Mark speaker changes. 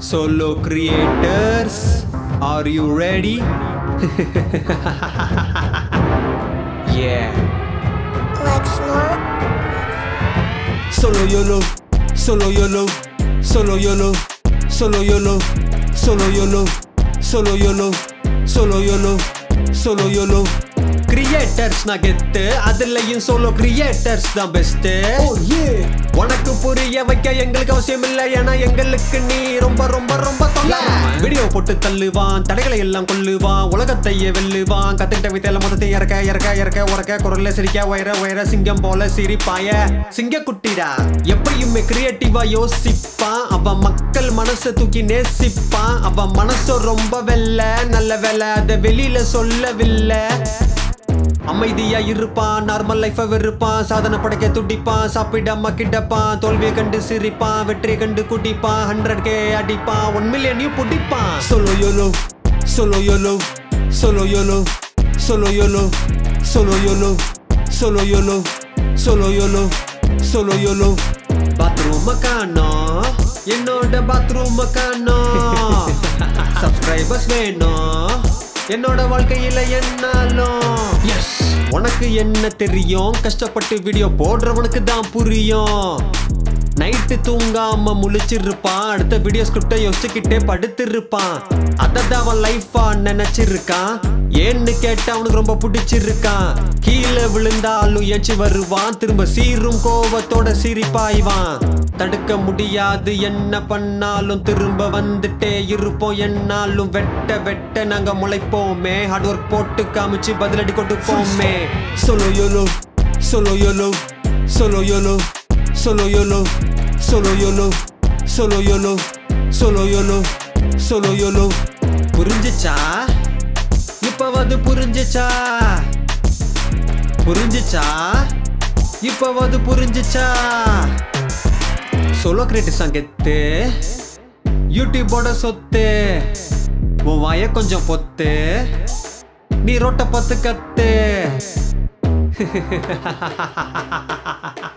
Speaker 1: Solo creators, are you ready? yeah.
Speaker 2: Like snort?
Speaker 1: Solo YOLO, solo YOLO, solo YOLO, solo YOLO, solo YOLO, solo YOLO, solo YOLO, solo YOLO. Creators நான் கெத்து அதுலயும் solo creators தான் best உனக்கு புரிய வைக்க எங்களுக்கு அவசியம் இல்லை ஏன்னா எங்களுக்கு நீ ரொம்ப ரொம்ப ரொம்ப தொல்லை வீடியோ போட்டு தள்ளுவான் தடைகளை எல்லாம் கொல்லுவான் உலகத்தையே வெல்லுவான் கத்துக்கிட்ட வித்தையில மொத்தத்தை இறக்க இறக்க இறக்க உறக்க குரல்ல சிரிக்க உயர உயர சிங்கம் போல சிரிப்பாய சிங்க குட்டிடா எப்பயுமே கிரியேட்டிவா யோசிப்பான் அவன் மக்கள் மனசை தூக்கி நேசிப்பான் அவன் மனசு ரொம்ப வெல்ல நல்ல வேலை அதை வெளியில சொல்லவில்லை அமைதியா இருப்பான் நார்மல் லைஃப வெறுப்பான் சாதனை படைக்க துடிப்பான் சாப்பிடாம கிடப்பான் தோல்வியை கண்டு சிரிப்பான் வெற்றியை கண்டு குடிப்பான் ஹண்ட்ரட் கே அடிப்பான் ஒன் மில்லியனையும் பிடிப்பான் solo YOLO solo YOLO solo YOLO solo YOLO solo YOLO solo YOLO solo YOLO solo YOLO bathroom காணோம் என்னோட பாத்ரூம் காணோம் சப்ஸ்கிரைபர்ஸ் வேணும் என்னோட வாழ்க்கையில என்னாலும் எஸ் உனக்கு என்ன தெரியும் கஷ்டப்பட்டு வீடியோ போடுறவனுக்கு தான் புரியும் நைட்டு தூங்காம முழிச்சிருப்பான் அடுத்த வீடியோ ஸ்கிரிப்டை யோசிச்சுக்கிட்டே படுத்திருப்பான் அதை தான் அவன் லைஃபா நினைச்சிருக்கான் ஏன்னு கேட்டா அவனுக்கு ரொம்ப பிடிச்சிருக்கான் கீழே விழுந்தாலும் ஏச்சு வருவான் திரும்ப சீரும் கோவத்தோட சிரிப்பாய்வான் தடுக்க முடியாது என்ன பண்ணாலும் திரும்ப வந்துட்டே இருப்போம் என்னாலும் வெட்ட வெட்ட நாங்க முளைப்போமே ஹார்ட் ஒர்க் போட்டு காமிச்சு பதிலடி கொடுப்போமே solo YOLO solo YOLO solo YOLO solo YOLO solo YOLO solo YOLO solo YOLO solo YOLO புரிஞ்சுச்சா இப்பவாது புரிஞ்சுச்சா புரிஞ்சுச்சா இப்பவாது புரிஞ்சுச்சா சோலோ கிரியேட்டிவ்ஸ் கெத்து யூடியூபோட சொத்து உன் வாய கொஞ்சம் பொத்து நீ ரோட்ட பத்து கத்து